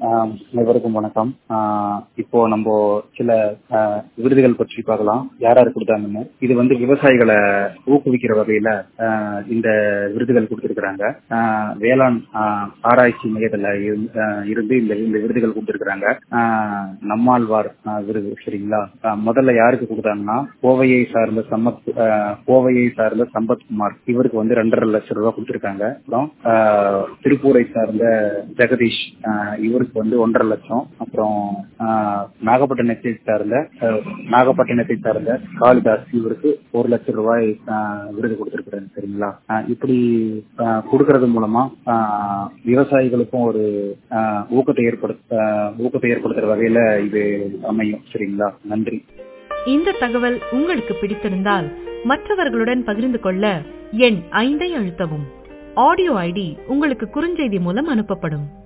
ஆஹ் அனைவருக்கும் வணக்கம் ஆஹ் இப்போ நம்ம சில ஆஹ் விருதுகள் பற்றி பார்க்கலாம் யார் யார் கொடுத்தாங்கன்னு இது வந்து விவசாயிகளை ஊக்குவிக்கிற வகையில ஆஹ் இந்த விருதுகள் கொடுத்திருக்கிறாங்க ஆஹ் வேளாண் ஆஹ் ஆராய்ச்சி மையத்துல இருந்து ஆஹ் இருந்து இந்த இந்த விருதுகள் கொடுத்திருக்கிறாங்க ஆஹ் நம்மாழ்வார் ஆஹ் விருது சரிங்களா ஆஹ் முதல்ல யாருக்கு கொடுத்தாங்கன்னா கோவையை சார்ந்த சம்பத் ஆஹ் கோவையை சார்ந்த சம்பத்குமார் இவருக்கு வந்து ரெண்டரை லட்சம் ரூபாய் கொடுத்திருக்காங்க அப்புறம் ஆஹ் திருப்பூரை சார்ந்த ஜெகதீஷ் ஆஹ் இவருக்கு வந்து ஒன்றரை லட்சம் அப்புறம் ஆஹ் நாகப்பட்டினத்தை சார்ந்த ஆஹ் நாகப்பட்டினத்தை சார்ந்த காளிதாஸ் இவருக்கு ஒரு லட்சம் ரூபாய் ஆஹ் விருது கொடுத்திருக்கிறாங்க சரிங்களா ஆஹ் இப்படி ஆஹ் கொடுக்கறது மூலமா ஆஹ் விவசாயிகளுக்கும் ஒரு ஆஹ் ஊக்கத்தை ஏற்படுத்த ஆஹ் ஊக்கத்தை ஏற்படுத்துற வகையில இது அமையும் சரிங்களா நன்றி இந்த தகவல் உங்களுக்கு பிடித்திருந்தால் மற்றவர்களுடன் பகிர்ந்து கொள்ள எண் ஐந்தை அழுத்தவும் ஆடியோ ஐடி உங்களுக்கு குறுஞ்செய்தி மூலம் அனுப்பப்படும்